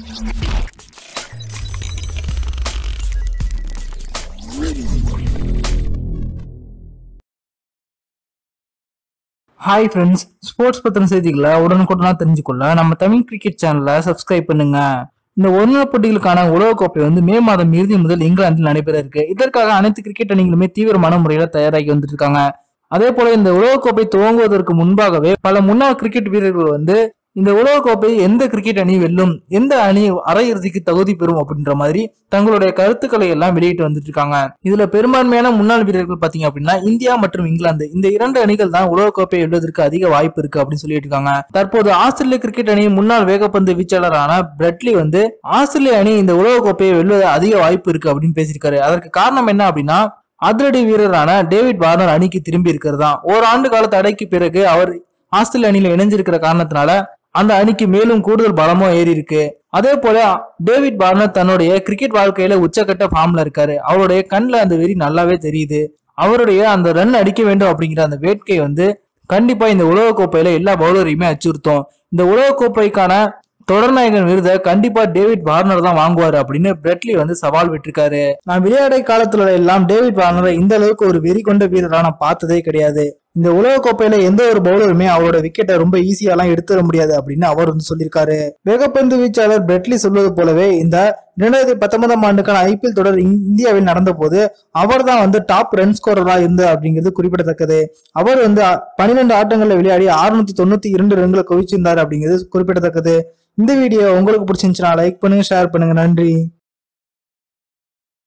hi friends sports பத்தின செய்திகளை உடனுக்குடனா தெரிஞ்சுக்கொள்ள நம்ம தமிழ் கிரிக்கெட் சேனலை சப்ஸ்கிரைப் பண்ணுங்க இந்த ஒருநாள் போட்டிகளுக்கான உலகக்கோப்பை வந்து மே மாதம் இறுதி முதல் இங்கிலாந்தில் நடைபெற இருக்கு இதற்காக அனைத்து கிரிக்கெட் அணிகளுமே தீவிரமான முறையில தயாராகி வந்துட்டு இருக்காங்க அதே போல இந்த உலகக்கோப்பை துவங்குவதற்கு முன்பாகவே பல முன்னாள் கிரிக்கெட் வீரர்கள் வந்து இந்த உலகக்கோப்பை எந்த கிரிக்கெட் அணி வெல்லும் எந்த அணி அரையிறுதிக்கு தகுதி பெறும் அப்படின்ற மாதிரி தங்களுடைய கருத்துக்களை எல்லாம் வெளியிட்டு வந்துட்டு இருக்காங்க இதுல பெரும்பான்மையான முன்னாள் வீரர்கள் பாத்தீங்க அப்படின்னா இந்தியா மற்றும் இங்கிலாந்து இந்த இரண்டு அணிகள் தான் உலகக்கோப்பை வெல்வதற்கு அதிக வாய்ப்பு இருக்கு அப்படின்னு சொல்லிட்டு இருக்காங்க தற்போது ஆஸ்திரேலிய கிரிக்கெட் அணியின் முன்னாள் வேகப்பந்து வீச்சாளரான பிரெட்லி வந்து ஆஸ்திரேலிய அணி இந்த உலகக்கோப்பையை வெல்வது அதிக வாய்ப்பு இருக்கு அப்படின்னு பேசியிருக்காரு அதற்கு காரணம் என்ன அப்படின்னா அதிரடி வீரரான டேவிட் வார்னர் அணிக்கு திரும்பி இருக்கிறது தான் ஓராண்டு கால தடைக்கு பிறகு அவர் ஆஸ்திரேலிய அணியில இணைஞ்சிருக்கிற காரணத்தினால அந்த அணிக்கு மேலும் கூடுதல் பலமும் ஏறி இருக்கு அதே போல டேவிட் வார்னர் தன்னுடைய கிரிக்கெட் வாழ்க்கையில உச்சக்கட்ட ஃபார்ம்ல இருக்காரு அவருடைய கண்ணில் அந்த வெறி நல்லாவே தெரியுது அவருடைய அந்த ரன் அடிக்க வேண்டும் அப்படிங்கிற அந்த வேட்கை வந்து கண்டிப்பா இந்த உலகக்கோப்பையில எல்லா பவுலரையுமே அச்சுறுத்தும் இந்த உலகக்கோப்பைக்கான தொடர்நாயகன் விருதை கண்டிப்பா டேவிட் வார்னர் தான் வாங்குவாரு அப்படின்னு பிரெட்லி வந்து சவால் விட்டிருக்காரு நான் விளையாடை காலத்துல எல்லாம் டேவிட் வார்னரை இந்த அளவுக்கு ஒரு வெறி கொண்ட வீரரா நான் பார்த்ததே கிடையாது இந்த உலகக்கோப்பையில எந்த ஒரு பவுலருமே அவரோட விக்கெட்டை ரொம்ப ஈஸியாலாம் எடுத்துட முடியாது அப்படின்னு அவர் வந்து சொல்லியிருக்காரு வேகப்பந்து வீச்சாளர் பிரெட்லி சொல்வது போலவே இந்த இரண்டாயிரத்தி பத்தொன்பதாம் ஆண்டுக்கான ஐபிஎல் தொடர் இந்- இந்தியாவில் நடந்த போது அவர் தான் வந்து டாப் ரன் ஸ்கோரரா இருந்தார் அப்படிங்கிறது குறிப்பிடத்தக்கது அவர் வந்து பன்னிரெண்டு ஆட்டங்கள்ல விளையாடி 692 தொண்ணூத்தி இரண்டு ரன்களை குவிச்சிருந்தார் அப்படிங்கிறது குறிப்பிடத்தக்கது இந்த வீடியோ உங்களுக்கு பிடிச்சிருந்துச்சுன்னா லைக் பண்ணுங்க ஷேர் பண்ணுங்க நன்றி